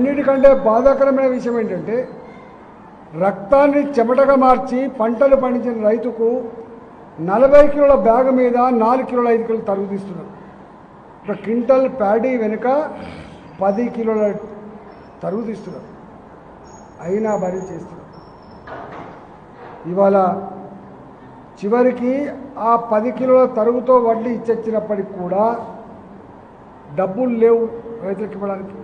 అన్నిటికంటే బాధాకరమైన విషయం ఏంటంటే రక్తాన్ని చెమటగా మార్చి పంటలు పండించిన రైతుకు నలభై కిలోల బ్యాగ్ మీద నాలుగు కిలోల ఐదు కిలోలు తరుగు తీస్తున్నారు ఒక క్వింటల్ ప్యాడీ వెనుక పది కిలోల తరుగు తీస్తున్నారు అయినా భరీ చేస్తున్నారు ఇవాళ చివరికి ఆ పది కిలోల తరుగుతో వడ్డీ ఇచ్చొచ్చినప్పటికి కూడా డబ్బులు లేవు రైతులకు ఇవ్వడానికి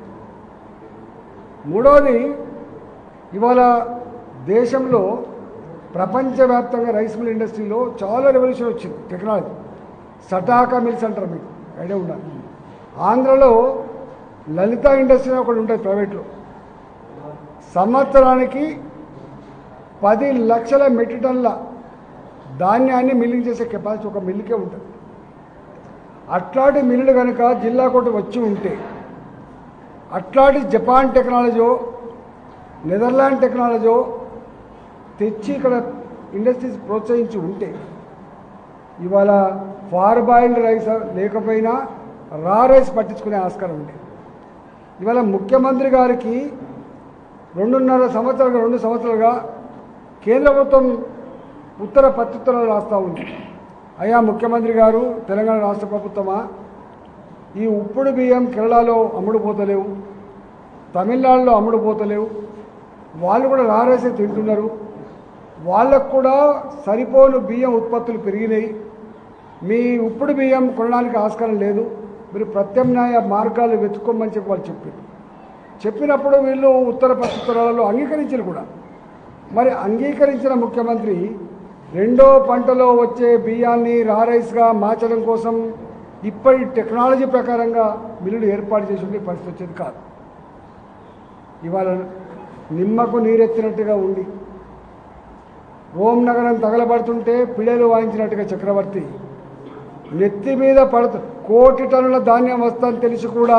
మూడవది ఇవాళ దేశంలో ప్రపంచవ్యాప్తంగా రైస్ మిల్ ఇండస్ట్రీలో చాలా రెవల్యూషన్ వచ్చింది టెక్నాలజీ సటాకా మిల్స్ అంటారు మీకు ఐడియా ఉండాలి ఆంధ్రలో లలిత ఇండస్ట్రీ అని ఒకటి ఉంటుంది ప్రైవేట్లో సంవత్సరానికి పది లక్షల మెట్రిక్ టన్నుల ధాన్యాన్ని మిల్లింగ్ చేసే కెపాసిటీ ఒక మిల్లుకే ఉంటుంది అట్లాంటి మిల్లులు కనుక జిల్లా కోటి వచ్చి ఉంటే అట్లాంటి జపాన్ టెక్నాలజీ నెదర్లాండ్ టెక్నాలజీ తెచ్చి ఇక్కడ ఇండస్ట్రీస్ ప్రోత్సహించి ఉంటే ఇవాళ ఫార్ బాయిల్డ్ రైస్ లేకపోయినా రా రైస్ పట్టించుకునే ఆస్కారం ఉంది ఇవాళ ముఖ్యమంత్రి గారికి రెండున్నర సంవత్సరాలుగా రెండు సంవత్సరాలుగా కేంద్ర ప్రభుత్వం ఉత్తర ప్రత్యుత్తరాలు రాస్తూ ఉంది అయ్యా ముఖ్యమంత్రి గారు తెలంగాణ రాష్ట్ర ప్రభుత్వమా ఈ ఉప్పుడు బియ్యం కేరళలో అమ్ముడు పోతలేవు తమిళనాడులో అమ్ముడు పోతలేవు వాళ్ళు కూడా రారేసి తింటున్నారు వాళ్ళకు కూడా సరిపోను బియ్యం ఉత్పత్తులు పెరిగినాయి మీ ఉప్పుడు బియ్యం కొనడానికి ఆస్కారం లేదు మీరు ప్రత్యామ్నాయ మార్గాలు వెతుక్కోమని చెప్పి వాళ్ళు చెప్పారు చెప్పినప్పుడు వీళ్ళు ఉత్తర ప్రత్యుత్తరాలలో అంగీకరించారు కూడా మరి అంగీకరించిన ముఖ్యమంత్రి రెండో పంటలో వచ్చే బియ్యాన్ని రారైస్గా మార్చడం కోసం ఇప్పటి టెక్నాలజీ ప్రకారంగా మిల్లులు ఏర్పాటు చేసి ఉండే పరిస్థితి వచ్చేది కాదు ఇవాళ నిమ్మకు నీరెత్తినట్టుగా ఉండి రోమ్ నగరం తగలబడుతుంటే పిల్లలు వాయించినట్టుగా చక్రవర్తి నెత్తి మీద పడుతు కోటి టన్నుల ధాన్యం వస్తుందని తెలిసి కూడా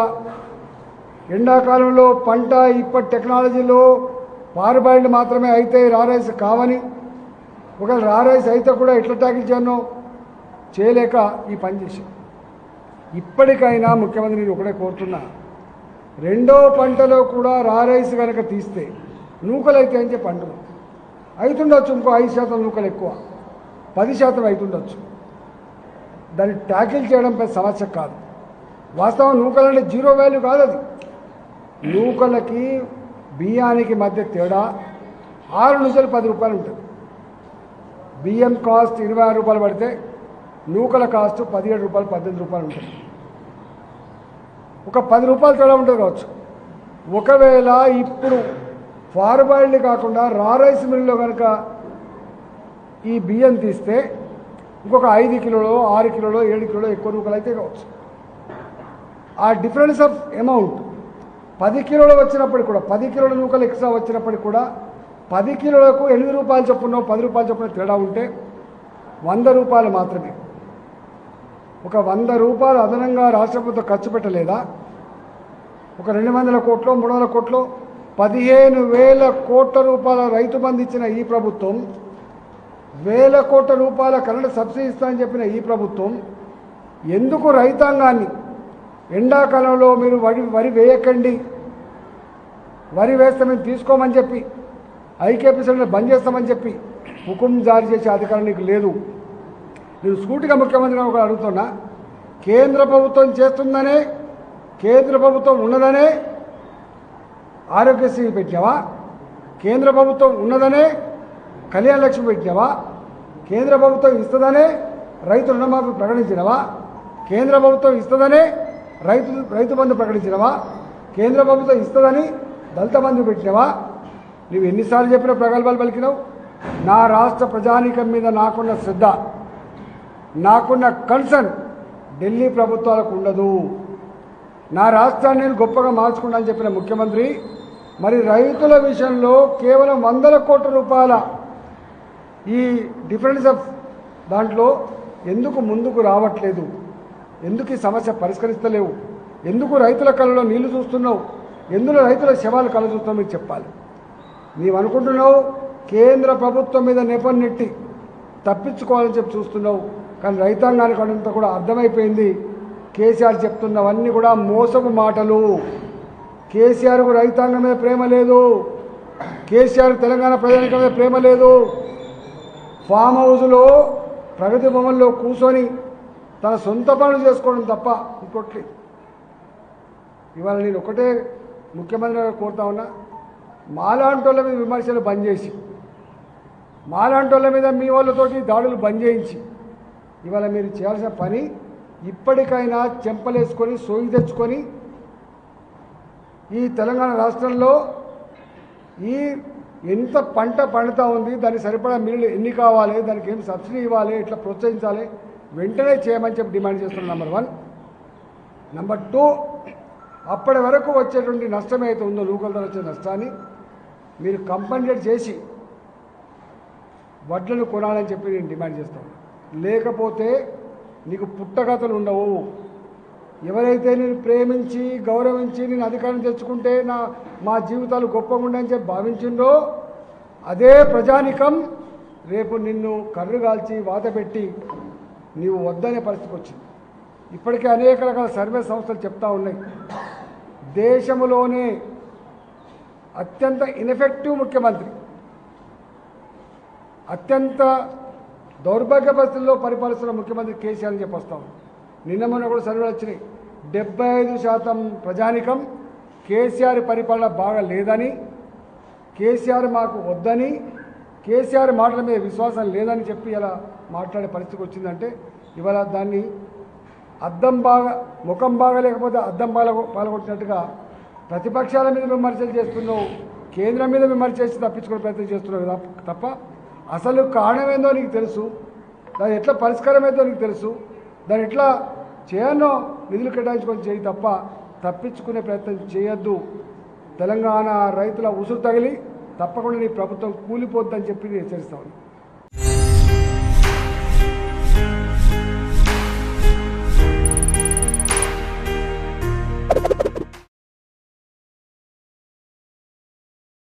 ఎండాకాలంలో పంట ఇప్పటి టెక్నాలజీలో పారుబాయిలు మాత్రమే అయితే రారైస్ కావని ఒకవేళ రారైస్ అయితే కూడా ఎట్లా ట్యాకిల్ చేయనో చేయలేక ఈ పని చేశాం ఇప్పటికైనా ముఖ్యమంత్రి నేను ఒకటే కోరుతున్నా రెండో పంటలో కూడా రారైస్ కనుక తీస్తే నూకలైతే అని చెప్పి అంటున్నాం అవుతుండొచ్చు ఇంకో ఐదు శాతం నూకలు ఎక్కువ పది శాతం అవుతుండొచ్చు దాన్ని ట్యాకిల్ చేయడం పెద్ద సమస్య కాదు వాస్తవం నూకలంటే జీరో వాల్యూ కాదు అది నూకలకి బియ్యానికి మధ్య తేడా ఆరు నుంచి పది రూపాయలు ఉంటుంది బియ్యం కాస్ట్ ఇరవై ఆరు రూపాయలు పడితే నూకల కాస్ట్ పదిహేడు రూపాయలు పద్దెనిమిది రూపాయలు ఉంటుంది ఒక పది రూపాయలు తేడా ఉంటుంది కావచ్చు ఒకవేళ ఇప్పుడు ఫార్బాయిల్డ్ కాకుండా రా రైస్ మిల్లులో కనుక ఈ బియ్యం తీస్తే ఇంకొక ఐదు కిలోలో ఆరు కిలోలో ఏడు కిలోలో ఎక్కువ నూకలు అయితే కావచ్చు ఆ డిఫరెన్స్ ఆఫ్ అమౌంట్ పది కిలోలు వచ్చినప్పటికి కూడా పది కిలోల నూకలు ఎక్స్ట్రా వచ్చినప్పటికి కూడా పది కిలోలకు ఎనిమిది రూపాయలు చొప్పున పది రూపాయలు చొప్పున తేడా ఉంటే వంద రూపాయలు మాత్రమే ఒక వంద రూపాయలు అదనంగా రాష్ట్ర ప్రభుత్వం ఖర్చు పెట్టలేదా ఒక రెండు వందల కోట్లు మూడు వందల కోట్లు పదిహేను వేల కోట్ల రూపాయల రైతు బంధు ఇచ్చిన ఈ ప్రభుత్వం వేల కోట్ల రూపాయల కరెంటు సబ్సిడీ ఇస్తామని చెప్పిన ఈ ప్రభుత్వం ఎందుకు రైతాంగాన్ని ఎండాకాలంలో మీరు వరి వరి వేయకండి వరి వేస్తే మేము తీసుకోమని చెప్పి ఐకేపీ సిలిండర్ బంద్ చేస్తామని చెప్పి హుకుం జారీ చేసే అధికారం నీకు లేదు నేను స్కూటిగా ముఖ్యమంత్రిగా ఒక అడుగుతున్నా కేంద్ర ప్రభుత్వం చేస్తుందనే కేంద్ర ప్రభుత్వం ఉన్నదనే ఆరోగ్యశ్రీ పెట్టావా కేంద్ర ప్రభుత్వం ఉన్నదనే కళ్యాణ లక్ష్మి పెట్టావా కేంద్ర ప్రభుత్వం ఇస్తుందనే రైతు రుణమాఫీ ప్రకటించినవా కేంద్ర ప్రభుత్వం ఇస్తుందనే రైతు రైతు బంధు ప్రకటించినవా కేంద్ర ప్రభుత్వం ఇస్తుందని దళిత బంధు పెట్టినవా నువ్వు ఎన్నిసార్లు చెప్పిన ప్రగల్భాలు పలికినావు నా రాష్ట్ర ప్రజానీకం మీద నాకున్న శ్రద్ధ నాకున్న కన్సర్న్ ఢిల్లీ ప్రభుత్వాలకు ఉండదు నా రాష్ట్రాన్ని నేను గొప్పగా మార్చుకున్నా అని చెప్పిన ముఖ్యమంత్రి మరి రైతుల విషయంలో కేవలం వందల కోట్ల రూపాయల ఈ డిఫరెన్స్ ఆఫ్ దాంట్లో ఎందుకు ముందుకు రావట్లేదు ఎందుకు ఈ సమస్య పరిష్కరిస్తలేవు ఎందుకు రైతుల కళ్ళలో నీళ్లు చూస్తున్నావు ఎందులో రైతుల శవాలు కళ్ళ చూస్తున్నావు మీకు చెప్పాలి నీవు అనుకుంటున్నావు కేంద్ర ప్రభుత్వం మీద నెపం నెట్టి తప్పించుకోవాలని చెప్పి చూస్తున్నావు కానీ రైతాంగానికి అంతా కూడా అర్థమైపోయింది కేసీఆర్ చెప్తున్నవన్నీ కూడా మోసపు మాటలు కేసీఆర్కు రైతాంగం మీద ప్రేమ లేదు కేసీఆర్ తెలంగాణ ప్రజానికం మీద ప్రేమ లేదు ఫామ్ హౌస్లో ప్రగతి భవన్లో కూర్చొని తన సొంత పనులు చేసుకోవడం తప్ప ఇంకొకటి ఇవాళ నేను ఒకటే ముఖ్యమంత్రి గారు కోరుతా ఉన్నా మాలాంటి వాళ్ళ మీద విమర్శలు బంద్ చేసి మాలాంటి వాళ్ళ మీద మీ వాళ్ళతోటి దాడులు బంద్ చేయించి ఇవాళ మీరు చేయాల్సిన పని ఇప్పటికైనా చెంపలేసుకొని సోయి తెచ్చుకొని ఈ తెలంగాణ రాష్ట్రంలో ఈ ఎంత పంట పండుతూ ఉంది దానికి సరిపడా మిల్లులు ఎన్ని కావాలి దానికి ఏం సబ్సిడీ ఇవ్వాలి ఇట్లా ప్రోత్సహించాలి వెంటనే చేయమని చెప్పి డిమాండ్ చేస్తున్నాం నెంబర్ వన్ నెంబర్ టూ అప్పటి వరకు వచ్చేటువంటి నష్టం అయితే ఉందో లోకల్ ధర వచ్చే నష్టాన్ని మీరు కంపన్సేట్ చేసి వడ్లను కొనాలని చెప్పి నేను డిమాండ్ చేస్తాను లేకపోతే నీకు పుట్టగతలు ఉండవు ఎవరైతే నేను ప్రేమించి గౌరవించి నేను అధికారం తెచ్చుకుంటే నా మా జీవితాలు గొప్పగా ఉండని చెప్పి భావించిందో అదే ప్రజానికం రేపు నిన్ను కర్రు కాల్చి వాత పెట్టి నీవు వద్దనే పరిస్థితికి వచ్చింది ఇప్పటికే అనేక రకాల సర్వే సంస్థలు చెప్తా ఉన్నాయి దేశంలోనే అత్యంత ఇన్ఎఫెక్టివ్ ముఖ్యమంత్రి అత్యంత దౌర్భాగ్య పరిస్థితుల్లో పరిపాలిస్తున్న ముఖ్యమంత్రి కేసీఆర్ అని చెప్పి వస్తాం నిన్న మొన్న కూడా సర్వేలు వచ్చినాయి డెబ్బై ఐదు శాతం ప్రజానికం కేసీఆర్ పరిపాలన బాగా లేదని కేసీఆర్ మాకు వద్దని కేసీఆర్ మాటల మీద విశ్వాసం లేదని చెప్పి ఇలా మాట్లాడే పరిస్థితికి వచ్చిందంటే ఇవాళ దాన్ని అద్దం బాగా ముఖం బాగా లేకపోతే అద్దం బాగా పాల్గొట్టినట్టుగా ప్రతిపక్షాల మీద విమర్శలు చేస్తున్నావు కేంద్రం మీద విమర్శ చేసి తప్పించుకునే ప్రయత్నం చేస్తున్నావు తప్ప- తప్ప అసలు కారణం ఏందో నీకు తెలుసు దాని ఎట్లా పరిష్కారం ఏందో నీకు తెలుసు దాన్ని ఎట్లా చేయనో నిధులు కేటాయించుకొని చేయి తప్ప తప్పించుకునే ప్రయత్నం చేయొద్దు తెలంగాణ రైతుల ఉసురు తగిలి తప్పకుండా నీ ప్రభుత్వం కూలిపోద్దని చెప్పి నేను హెచ్చరిస్తాను